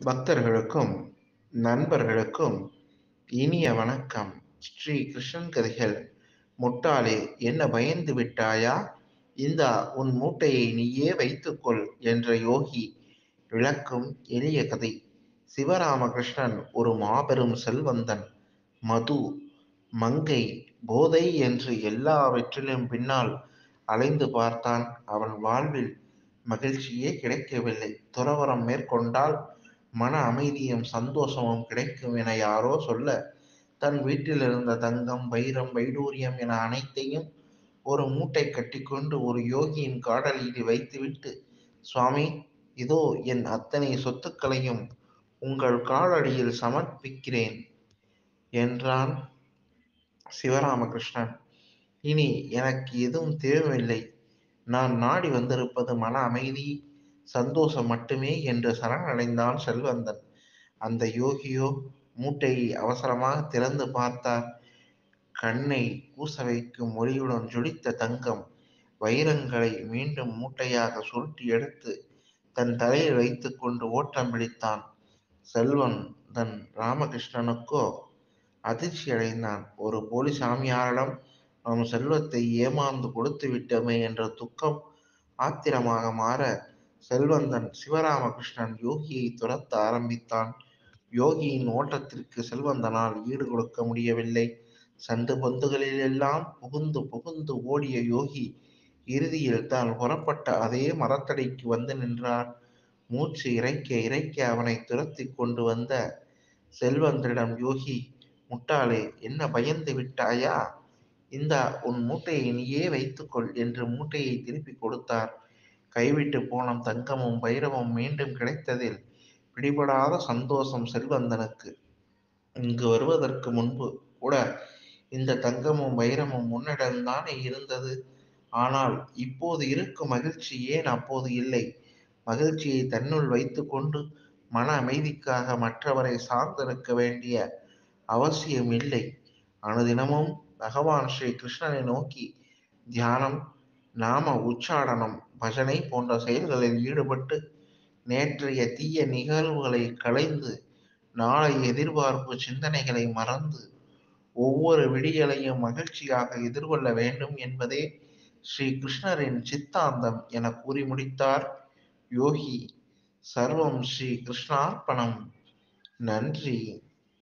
பக்தர்களுக்கும் நண்பர்களுக்கும் இனிய வணக்கம் ஸ்ரீ கிருஷ்ணன் கதைகள் முட்டாளே என்ன பயந்து விட்டாயா இந்தா உன் மூட்டையை நீயே வைத்துக்கொள் என்ற யோகி விளக்கும் எளிய கதை சிவராமகிருஷ்ணன் ஒரு மாபெரும் செல்வந்தன் மது மங்கை போதை என்று எல்லாவற்றிலும் பின்னால் அலைந்து பார்த்தான் அவன் வாழ்வில் மகிழ்ச்சியே கிடைக்கவில்லை துறவரம் மேற்கொண்டால் மன அமைதியும் சந்தோஷமும் கிடைக்கும் என யாரோ சொல்ல தன் வீட்டில் இருந்த தங்கம் வைரம் வைடூரியம் என அனைத்தையும் ஒரு மூட்டை கட்டிக்கொண்டு ஒரு யோகியின் காடலில் வைத்துவிட்டு சுவாமி இதோ என் அத்தனை சொத்துக்களையும் உங்கள் காலடியில் சமர்ப்பிக்கிறேன் என்றான் சிவராமகிருஷ்ணன் இனி எனக்கு எதுவும் தேவையில்லை நான் நாடி வந்திருப்பது மன அமைதி சந்தோஷம் மட்டுமே என்று சரணடைந்தான் செல்வந்தன் அந்த யோகியோ மூட்டையை அவசரமாக திறந்து பார்த்தார் கண்ணை கூச வைக்கும் ஒளியுடன் ஜொலித்த தங்கம் வைரங்களை மீண்டும் மூட்டையாக சுருட்டி எடுத்து தன் தலையில் வைத்துக்கொண்டு ஓட்டம் பிடித்தான் செல்வன் தன் ராமகிருஷ்ணனுக்கோ அதிர்ச்சி அடைந்தான் ஒரு போலி சாமியாரிடம் நம் செல்வத்தை ஏமாந்து கொடுத்து விட்டோமே என்ற துக்கம் ஆத்திரமாக மாற செல்வந்தன் சிவராமகிருஷ்ணன் யோகியை துரத்த ஆரம்பித்தான் யோகியின் ஓட்டத்திற்கு செல்வந்தனால் ஈடு கொடுக்க முடியவில்லை சந்து பந்துகளில் எல்லாம் புகுந்து புகுந்து ஓடிய யோகி இறுதியில் தான் புறப்பட்ட அதே மரத்தடிக்கு வந்து நின்றார் மூச்சு இறைக்க இறைக்க அவனை துரத்தி கொண்டு வந்த செல்வந்தரிடம் யோகி முட்டாளே என்ன பயந்து விட்டாயா இந்தா உன் மூட்டையை நீயே வைத்துக்கொள் என்று மூட்டையை திருப்பி கொடுத்தார் கைவிட்டு போன தங்கமும் வைரமும் மீண்டும் கிடைத்ததில் பிடிபடாத சந்தோஷம் செல்வந்தனுக்கு இங்கு வருவதற்கு முன்பு கூட இந்த தங்கமும் வைரமும் முன்னிடம்தானே இருந்தது ஆனால் இப்போது இருக்கும் மகிழ்ச்சி ஏன் அப்போது இல்லை மகிழ்ச்சியை தன்னுள் வைத்துக்கொண்டு மன அமைதிக்காக மற்றவரை சார்ந்திருக்க வேண்டிய அவசியம் இல்லை அனுதினமும் பகவான் ஸ்ரீ கிருஷ்ணனை நோக்கி தியானம் நாம உச்சாடனம் பஜனை போன்ற செயல்களில் ஈடுபட்டு நேற்றைய தீய நிகழ்வுகளை களைந்து நாளை எதிர்பார்ப்பு சிந்தனைகளை மறந்து ஒவ்வொரு விடியலையும் மகிழ்ச்சியாக எதிர்கொள்ள வேண்டும் என்பதே ஸ்ரீ கிருஷ்ணரின் சித்தாந்தம் என கூறி முடித்தார் யோகி சர்வம் ஸ்ரீ கிருஷ்ணார்ப்பணம் நன்றி